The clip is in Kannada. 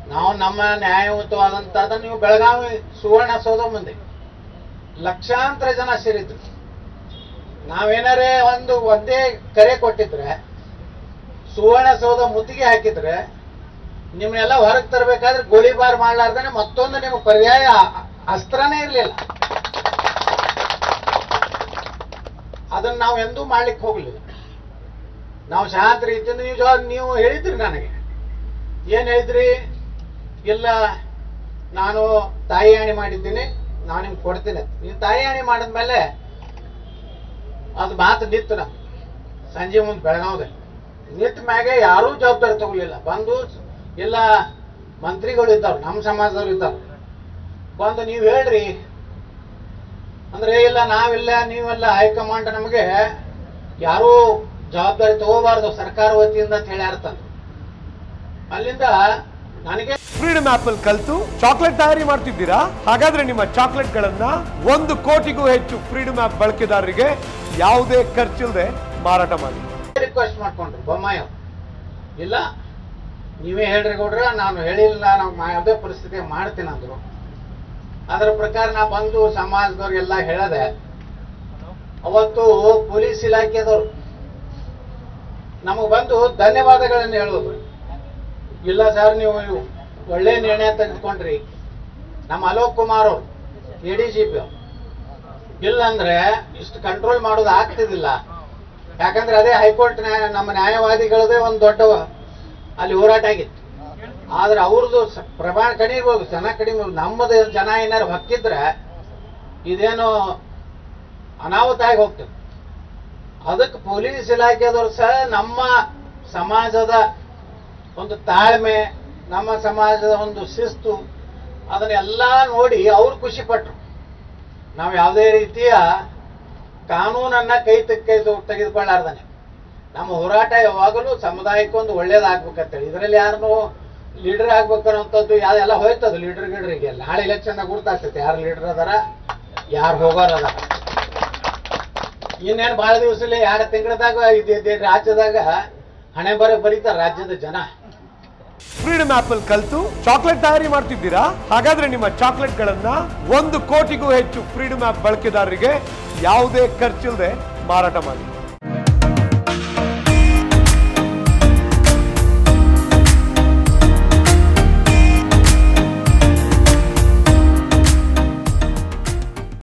ನಾವು ನಮ್ಮ ನ್ಯಾಯಯುತವಾದಂತದ ನೀವು ಬೆಳಗಾವಿ ಸುವರ್ಣ ಸೌಧ ಮುಂದೆ ಲಕ್ಷಾಂತರ ಜನ ಸೇರಿದ್ರು ನಾವೇನಾರೇ ಒಂದು ಒಂದೇ ಕರೆ ಕೊಟ್ಟಿದ್ರೆ ಸುವರ್ಣ ಸೌಧ ಮುತ್ತಿಗೆ ಹಾಕಿದ್ರೆ ನಿಮ್ಮನ್ನೆಲ್ಲ ಹೊರಗೆ ತರಬೇಕಾದ್ರೆ ಗೋಲಿಬಾರ್ ಮಾಡ್ಲಾರ್ದೇನೆ ಮತ್ತೊಂದು ನಿಮಗೆ ಪರ್ಯಾಯ ಅಸ್ತ್ರನೇ ಇರಲಿಲ್ಲ ಅದನ್ನ ನಾವು ಎಂದೂ ಮಾಡ್ಲಿಕ್ಕೆ ಹೋಗ್ಲಿಲ್ಲ ನಾವು ಶಾಂತ ರೀತಿಯಿಂದ ನೀವು ಜವಾಬ್ ನೀವು ಹೇಳಿದ್ರಿ ನನಗೆ ಏನ್ ಹೇಳಿದ್ರಿ ಇಲ್ಲ ನಾನು ತಾಯಿ ಹಾಣಿ ಮಾಡಿದ್ದೀನಿ ನಾನು ನಿಮ್ಗೆ ಕೊಡ್ತೀನಿ ಅಂತ. ನೀವು ತಾಯಿ ಹಾಣಿ ಮಾಡಿದ್ಮೇಲೆ ಅದು ಮಾತು ನಿತ್ತು ನಮ್ಗೆ ಸಂಜೆ ಮುಂದೆ ಬೆಳಗಾವದಲ್ಲಿ ನಿಂತ ಮ್ಯಾಗೆ ಯಾರೂ ಜವಾಬ್ದಾರಿ ತಗೊಳ್ಳಿಲ್ಲ ಬಂದು ಎಲ್ಲ ಮಂತ್ರಿಗಳು ಇದ್ದಾವೆ ನಮ್ಮ ಸಮಾಜದವ್ರು ಇದ್ದಾವೆ ಬಂದು ನೀವು ಹೇಳ್ರಿ ಅಂದ್ರೆ ಇಲ್ಲ ನಾವಿಲ್ಲ ನೀವೆಲ್ಲ ಹೈಕಮಾಂಡ್ ನಮಗೆ ಯಾರೂ ಜವಾಬ್ದಾರಿ ತಗೋಬಾರ್ದು ಸರ್ಕಾರ ವತಿಯಿಂದ ಅಂತ ಹೇಳ್ಯಾರ ತಂದ್ರು ಅಲ್ಲಿಂದ ನನಗೆ ಫ್ರೀಡಮ್ ಆಪ್ ಅಲ್ಲಿ ಕಲ್ತು ಚಾಕ್ಲೇಟ್ ತಯಾರಿ ಮಾಡ್ತಿದ್ದೀರಾ ಹಾಗಾದ್ರೆ ನಿಮ್ಮ ಚಾಕ್ಲೇಟ್ ಗಳನ್ನ ಒಂದು ಕೋಟಿಗೂ ಹೆಚ್ಚು ಫ್ರೀಡಮ್ ಆಪ್ ಬಳಕೆದಾರರಿಗೆ ಯಾವುದೇ ಖರ್ಚಿಲ್ಲದೆ ಮಾರಾಟ ಮಾಡಿ ರಿಕ್ವೆಸ್ಟ್ ಮಾಡ್ಕೊಂಡ್ರು ಬೊಮ್ಮಾಯಿ ಅವ್ರು. ಇಲ್ಲ ನೀವೇ ಹೇಳ್ರಿ ಗೌಡ್ರ ನಾನು ಹೇಳಿಲ್ಲ ನಾವು ಮಾ- ಯಾವುದೇ ಪರಿಸ್ಥಿತಿ ಮಾಡ್ತೀನಿ ಅಂದ್ರು ಅದರ ಪ್ರಕಾರ ನಾ ಬಂದು ಸಮಾಜದವ್ರಿಗೆಲ್ಲ ಹೇಳದೆ ಅವತ್ತು ಪೊಲೀಸ್ ಇಲಾಖೆದವ್ರು ನಮಗೆ ಬಂದು ಧನ್ಯವಾದಗಳನ್ನು ಹೇಳೋದು ಇಲ್ಲ ಸರ್ ನೀವು ಒಳ್ಳೆ ನಿರ್ಣಯ ತೆಗೆದುಕೊಂಡ್ರಿ ನಮ್ಮ ಅಲೋಕ್ ಕುಮಾರ್ ಅವರು ಎ ಡಿ ಜಿ ಪಿ ಇಲ್ಲ ಅಂದ್ರೆ ಇಷ್ಟು ಕಂಟ್ರೋಲ್ ಮಾಡೋದು ಆಗ್ತಿದ್ದಿಲ್ಲ ಯಾಕಂದ್ರೆ ಅದೇ ಹೈಕೋರ್ಟ್ ನ್ಯಾಯ ನಮ್ಮ ನ್ಯಾಯವಾದಿಗಳದೇ ಒಂದು ದೊಡ್ಡ ಅಲ್ಲಿ ಹೋರಾಟ ಆಗಿತ್ತು ಆದ್ರೆ ಅವ್ರದ್ದು ಸ- ಪ್ರಮಾಣ ಕಡಿಮೆ ಇರ್ಬೋದು ಜನ ಕಡಿಮೆ ಇರ್ಬೋದು. ನಮ್ಮದು ಜನ ಏನಾರು ಹೊಕ್ಕಿದ್ರೆ ಇದೇನು ಅನಾಹುತ ಆಗಿ ಹೋಗ್ತದೆ ಅದಕ್ಕೆ ಪೊಲೀಸ್ ಇಲಾಖೆದವರು ಸಹ ನಮ್ಮ ಸಮಾಜದ ಒಂದು ತಾಳ್ಮೆ ನಮ್ಮ ಸಮಾಜದ ಒಂದು ಶಿಸ್ತು ಅದನ್ನೆಲ್ಲ ನೋಡಿ ಅವ್ರು ಖುಷಿ ಪಟ್ರು ನಾವು ಯಾವುದೇ ರೀತಿಯ ಕಾನೂನನ್ನ ಕೈ ತೆ- ಕೈ ತು- ತೆಗೆದುಕೊಳ್ಳಾರ್ದಾನೆ ನಮ್ಮ ಹೋರಾಟ ಯಾವಾಗಲೂ ಸಮುದಾಯಕ್ಕೆ ಒಂದು ಒಳ್ಳೇದಾಗ್ಬೇಕಂತೇಳಿ ಇದರಲ್ಲಿ ಯಾರನ್ನು ಲೀಡರ್ ಆಗ್ಬೇಕನ್ನೋಂಥದ್ದು ಯಾವ್ದೆಲ್ಲ ಹೋಯ್ತದ ಲೀಡರ್ ಗೀಡರಿಗೆ ನಾಳೆ ಎಲೆಕ್ಷನ್ ಗುರ್ತಾಗ್ತೈತೆ ಯಾರು ಲೀಡರ್ ಅದಾರ ಯಾರು ಹೋಗೋರ್ ಅದಾರ ಇನ್ನೇನು ಬಹಳ ದಿವಸದಲ್ಲಿ ಎರಡು ತಿಂಗಳದಾಗ ಇದು ರಾಜ್ಯದಾಗ ಹಣೆ ಬರ ಬರೀತಾರ ರಾಜ್ಯದ ಜನ ಫ್ರೀಡಮ್ ಆಪ್ ಅಲ್ಲಿ ಕಲ್ತು ಚಾಕ್ಲೇಟ್ ತಯಾರಿ ಮಾಡ್ತಿದ್ದೀರಾ ಹಾಗಾದ್ರೆ ನಿಮ್ಮ ಚಾಕ್ಲೇಟ್ ಗಳನ್ನ ಒಂದು ಕೋಟಿಗೂ ಹೆಚ್ಚು ಫ್ರೀಡಮ್ ಆಪ್ ಬಳಕೆದಾರರಿಗೆ ಯಾವುದೇ ಖರ್ಚಿಲ್ಲದೆ ಮಾರಾಟ ಮಾಡಿ